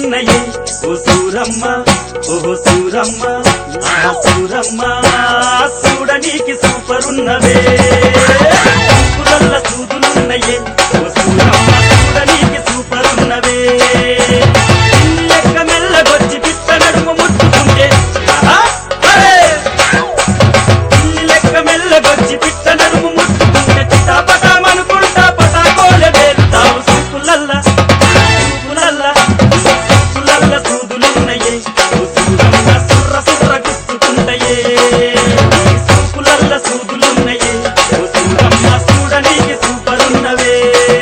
సూదులున్నయే ఓ సూరమ్మ ఓ సూరమ్మ ఆ సూరమ్మ చూడనీకి సూపర్ ఉన్నవే సూపులల్ల సూదులున్నయే ఓ సూరమ్మ చూడనీకి సూపర్ ఉన్నవే లెక్క మెల్లగొచ్చి పిట్ట నడుము ముట్టుకుంటే ఆహా, అరే! పిల్లి లెక్క మెల్లగొచ్చి పిట్ట నడుము ముట్టుకుంటే చిటాపటామనుకుంటా పటాకోలే వేరుతావు సూపులల్ల సూపులల్ల సూపులల్ల సూదులున్నయే ఓ సూరమ్మ సుర్ర సుర్ర గుచ్చుకుంటయే ఈ సూపులల్ల సూదులున్నయే ఓ సూరమ్మ చూడనీకి సూపరున్నవే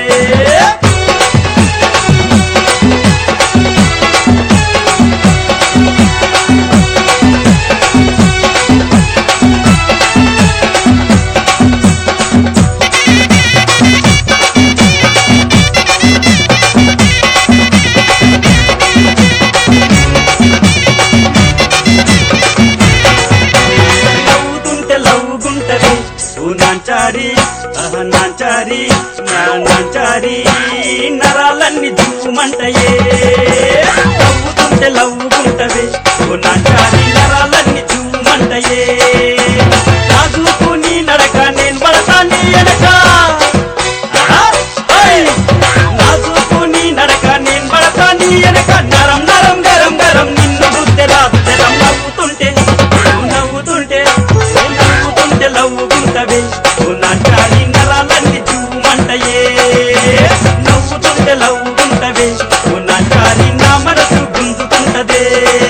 నవ్వుతుంటే లవ్వుకుంటది ఓ నాంచారి ఆహ నాంచారి నా నాంచారి నరాలన్నీ జూమంటయే నవ్వుతుంటే లవ్వుకుంటది ఓ నాంచారి నరాలన్నీ జూమంటయే రాజుకు నీ నడక నేను పడతా నీ ఎనక ఆహా, ఓయ్! నాజుకు నీ నడక నేను పడతా నీ ఎనక నరం నరం గరం గరం నిన్ను చూస్తే రాదు తెరం నవ్వుతుంటే నువ్వు నవ్వుతుంటే నువ్వు నవ్వుతుంటే లవ్వుకుంటవే నువ్వు నాటాలి నరాలన్నీ చూమంటయే నవ్వుతుంటే లవ్వుకుంటవే నువ్వు నాటాలి నా మనసు గుంజుకుంటదే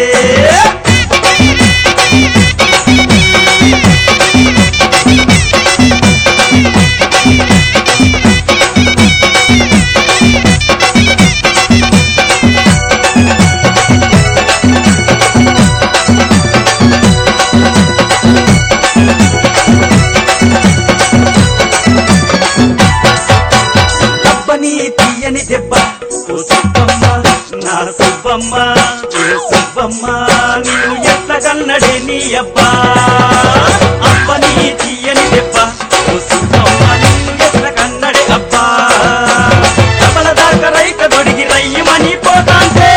అబ్బని తీయని దెబ్బ ఓ సుబ్బమ్మ నా సుబ్బమ్మ ఓ సుబ్బమ్మ నీవు ఎట్ల కన్నడే నీ అబ్బా అబ్బని తీయని దెబ్బ ఓ సుబ్బమ్మ నిన్ను ఎట్ల కన్నడే అబ్బా కమల దాకా రైక దొడిగి రయ్యమని పోతాంటే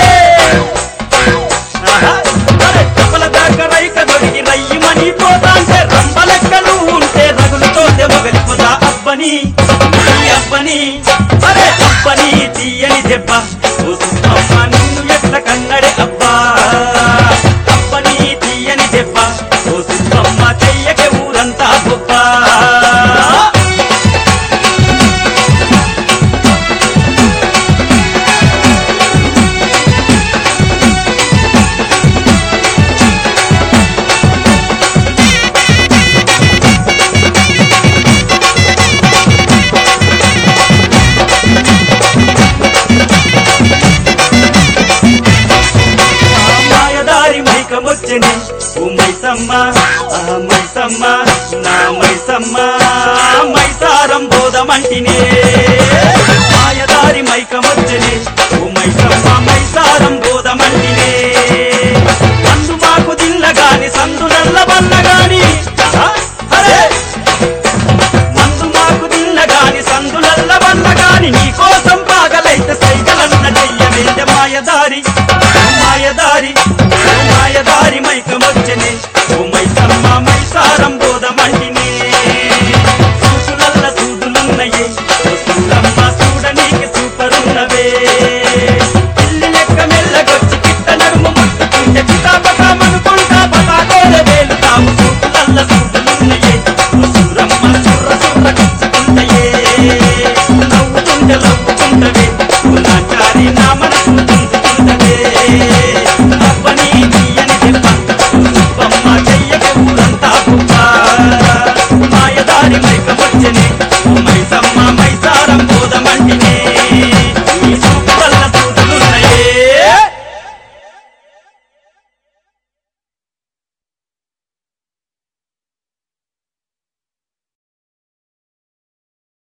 ఆహా, అరే కమల దాకా రైక దొడిగి రయ్యమని పోతాంటే రంబలెక్కలు ఉంటే రగులతో దెబ్బగలిపోతా అబ్బని నీ అబ్బని అరే అబ్బని తీయని దెబ్బ ఓ సుబ్బమ్మ నిన్ను ఎట్ల కన్నడే అబ్బా అబ్బని తీయని దెబ్బ ఓ సుబ్బమ్మ చెయ్యకే ఊరంతా గొప్ప మాయదారి మైకమొచ్చని ఓ మైసమ్మ ఆ మైసమ్మ నా మైసమ్మ మైసారం బోధమంటినే మాయదారి మైకమొచ్చని ఓ మైసమ్మ మైసారం బోధమంటినే అందు మాకు దిల్లగాని సందు నల్ల బల్లగాని ఆహా, అరే మందు మాకు దిల్లగాని సందులల్ల వల్లగాని నీ కోసం పాగలైతే సైగలన్న చెయ్యవేంటే మాయదారి ఓ మాయదారి ఓ మాయదారి మైకం